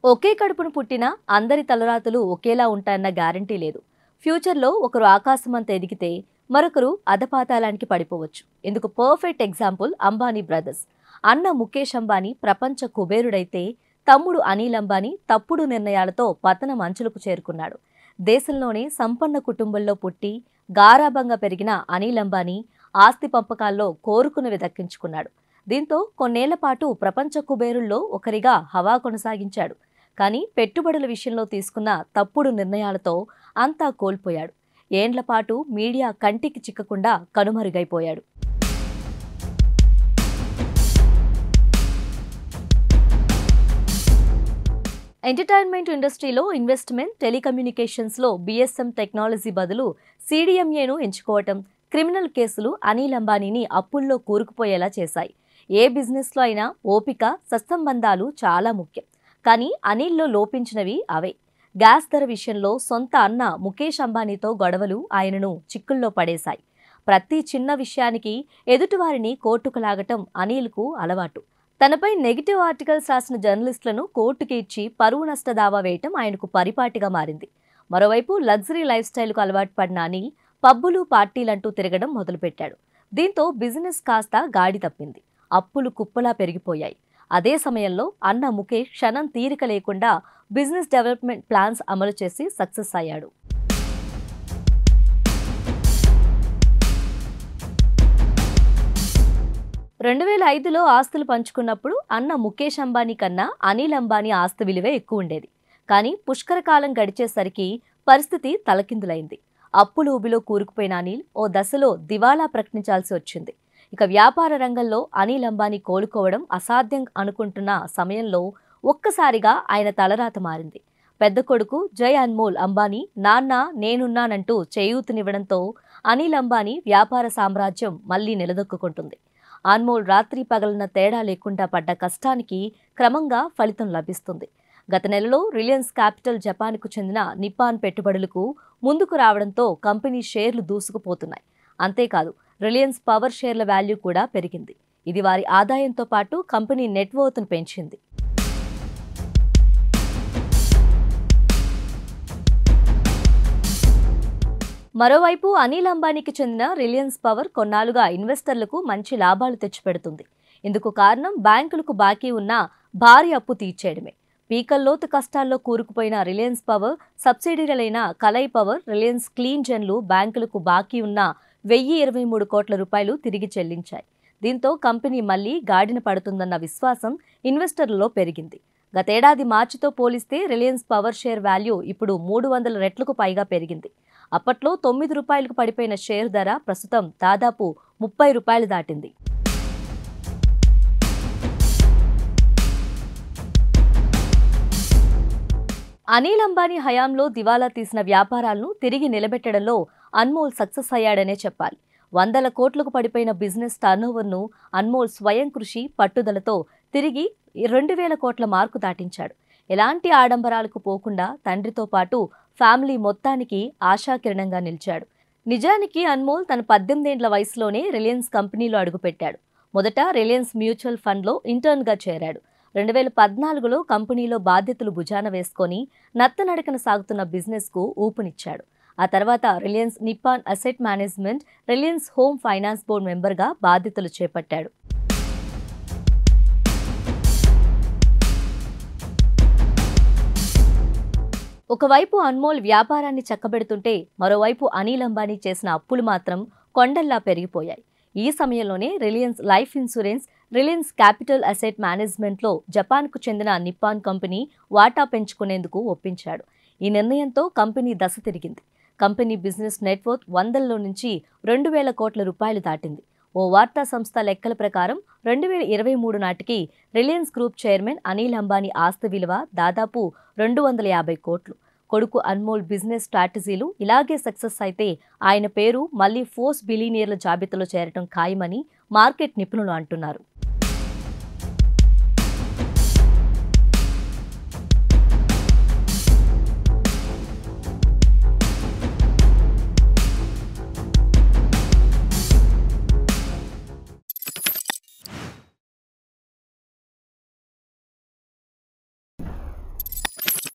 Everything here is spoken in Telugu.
ఒకే కడుపును పుట్టిన అందరి తలరాతలు ఒకేలా ఉంటాయన్న గ్యారంటీ లేదు ఫ్యూచర్లో ఒకరు ఆకాశమంత ఎదిగితే మరొకరు అధపాతాళానికి పడిపోవచ్చు ఇందుకు పర్ఫెక్ట్ ఎగ్జాంపుల్ అంబానీ బ్రదర్స్ అన్న ముఖేష్ అంబానీ ప్రపంచ కుబేరుడైతే తమ్ముడు అనిల్ అంబానీ తప్పుడు నిర్ణయాలతో పతనం అంచులకు చేరుకున్నాడు దేశంలోనే సంపన్న కుటుంబంలో పుట్టి గారాభంగా పెరిగిన అనిల్ అంబానీ ఆస్తి పంపకాల్లో కోరుకున్నవి దక్కించుకున్నాడు దీంతో కొన్నేళ్ల పాటు ప్రపంచ కుబేరుల్లో ఒకరిగా హవా కొనసాగించాడు కానీ పెట్టుబడుల విషయంలో తీసుకున్న తప్పుడు నిర్ణయాలతో అంతా కోల్పోయాడు ఏండ్ల పాటు మీడియా కంటికి చిక్కకుండా కనుమరుగైపోయాడు ఎంటర్టైన్మెంట్ ఇండస్ట్రీలో ఇన్వెస్ట్మెంట్ టెలికమ్యూనికేషన్స్లో బీఎస్ఎం టెక్నాలజీ బదులు సీడీఎంఏను ఎంచుకోవటం క్రిమినల్ కేసులు అనిల్ అంబానీని అప్పుల్లో కూరుకుపోయేలా చేశాయి ఏ బిజినెస్లో అయినా ఓపిక సత్సంబంధాలు చాలా ముఖ్యం కానీ అనిల్లో లోపించినవి అవే గ్యాస్ ధర విషయంలో సొంత అన్న ముఖేష్ అంబానీతో గొడవలు ఆయనను చిక్కుల్లో పడేశాయి ప్రతి చిన్న విషయానికి ఎదుటివారిని కోర్టుకు లాగటం అనిల్కు అలవాటు తనపై నెగిటివ్ ఆర్టికల్స్ రాసిన జర్నలిస్టులను కోర్టుకి ఇచ్చి పరువు నష్ట దావా వేయటం ఆయనకు పరిపాటిగా మారింది మరోవైపు లగ్జరీ లైఫ్ స్టైల్కు అలవాటు పడిన అనిల్ పబ్బులు పార్టీలంటూ తిరగడం మొదలుపెట్టాడు దీంతో బిజినెస్ కాస్త గాడి తప్పింది అప్పులు కుప్పలా పెరిగిపోయాయి అదే సమయంలో అన్న ముఖేష్ క్షణం తీరిక లేకుండా బిజినెస్ డెవలప్మెంట్ ప్లాన్స్ అమలు చేసి సక్సెస్ అయ్యాడు రెండు వేల ఐదులో ఆస్తులు పంచుకున్నప్పుడు అన్న ముఖేష్ అంబానీ కన్నా అనిల్ అంబానీ ఆస్తి విలువే ఎక్కువ ఉండేది కానీ పుష్కర కాలం గడిచేసరికి పరిస్థితి తలకిందులైంది అప్పులు ఊబిలో కూరుకుపోయిన అనిల్ ఓ దశలో దివాలా ప్రకటించాల్సి వచ్చింది ఇక వ్యాపార రంగంలో అనిల్ అంబానీ కోలుకోవడం అసాధ్యం అనుకుంటున్న సమయంలో ఒక్కసారిగా ఆయన తలరాత మారింది పెద్ద కొడుకు జై అన్మోల్ అంబానీ నాన్న నేనున్నానంటూ చేయూతనివ్వడంతో అనిల్ అంబానీ వ్యాపార సామ్రాజ్యం మళ్లీ నిలదొక్కుంటుంది అన్మోల్ రాత్రి పగలన తేడా లేకుండా పడ్డ కష్టానికి క్రమంగా ఫలితం లభిస్తుంది గత నెలలో రిలయన్స్ క్యాపిటల్ జపాన్కు చెందిన నిప్పాన్ పెట్టుబడులకు ముందుకు రావడంతో కంపెనీ షేర్లు దూసుకుపోతున్నాయి అంతేకాదు రిలయన్స్ పవర్ షేర్ల వాల్యూ కూడా పెరిగింది ఇది వారి ఆదాయంతో పాటు కంపెనీ నెట్వర్త్ను పెంచింది మరోవైపు అనిల్ అంబానీకి చెందిన రిలయన్స్ పవర్ కొన్నాళ్లుగా ఇన్వెస్టర్లకు మంచి లాభాలు తెచ్చిపెడుతుంది ఇందుకు కారణం బ్యాంకులకు బాకీ ఉన్న భారీ అప్పు తీర్చేయడమే పీకల్లోతు కష్టాల్లో కూరుకుపోయిన రిలయన్స్ పవర్ సబ్సిడీలైన కలై పవర్ రిలయన్స్ క్లీన్ జెన్లు బ్యాంకులకు బాకీ ఉన్న వెయ్యి ఇరవై మూడు కోట్ల రూపాయలు తిరిగి చెల్లించాయి దీంతో కంపెనీ మళ్లీ గాడిన పడుతుందన్న విశ్వాసం ఇన్వెస్టర్లలో పెరిగింది గతేడాది మార్చితో పోలిస్తే రిలయన్స్ పవర్ షేర్ వాల్యూ ఇప్పుడు మూడు వందల రెట్లకు పైగా పెరిగింది అప్పట్లో తొమ్మిది రూపాయలకు పడిపోయిన షేర్ ధర ప్రస్తుతం దాదాపు ముప్పై రూపాయలు దాటింది అనిల్ అంబానీ హయాంలో దివాలా తీసిన వ్యాపారాలను తిరిగి నిలబెట్టడంలో అన్మోల్ సక్సెస్ అయ్యాడనే చెప్పాలి వందల కోట్లకు పడిపోయిన బిజినెస్ టర్నోవర్ను అన్మోల్ స్వయం కృషి పట్టుదలతో తిరిగి రెండు వేల కోట్ల మార్కు దాటించాడు ఎలాంటి ఆడంబరాలకు పోకుండా తండ్రితో పాటు ఫ్యామిలీ మొత్తానికి ఆశాకిరణంగా నిలిచాడు నిజానికి అన్మోల్ తన పద్దెనిమిదేండ్ల వయసులోనే రిలయన్స్ కంపెనీలో అడుగుపెట్టాడు మొదట రిలయన్స్ మ్యూచువల్ ఫండ్లో ఇంటర్న్గా చేరాడు రెండు వేల పద్నాలుగులో కంపెనీలో బాధ్యతలు భుజాన వేసుకొని నత్తనడకన సాగుతున్న బిజినెస్కు ఊపునిచ్చాడు ఆ తర్వాత Reliance Nippon asset management Reliance home finance board మెంబర్గా బాధ్యతలు చేపట్టాడు ఒకవైపు అన్మోల్ వ్యాపారాన్ని చక్కబెడుతుంటే మరోవైపు అనిల్ అంబానీ చేసిన అప్పులు మాత్రం కొండల్లా పెరిగిపోయాయి ఈ సమయంలోనే Reliance life insurance Reliance capital asset మేనేజ్మెంట్లో జపాన్కు చెందిన నిప్పాన్ కంపెనీ వాటా పెంచుకునేందుకు ఒప్పించాడు ఈ నిర్ణయంతో కంపెనీ దశ తిరిగింది కంపెనీ బిజినెస్ నెట్వర్క్ వందల్లో నుంచి రెండు వేల కోట్ల రూపాయలు దాటింది ఓ వార్తా సంస్థ లెక్కల ప్రకారం రెండు వేల ఇరవై మూడు నాటికి Reliance group chairman Anil Ambani ఆస్తి విలువ దాదాపు రెండు వందల యాభై కోట్లు కొడుకు అన్మోల్ బిజినెస్ స్ట్రాటజీలు ఇలాగే సక్సెస్ అయితే ఆయన పేరు మళ్లీ ఫోర్స్ బిలీనియర్ల జాబితాలో చేరటం ఖాయమని మార్కెట్ నిపుణులు అంటున్నారు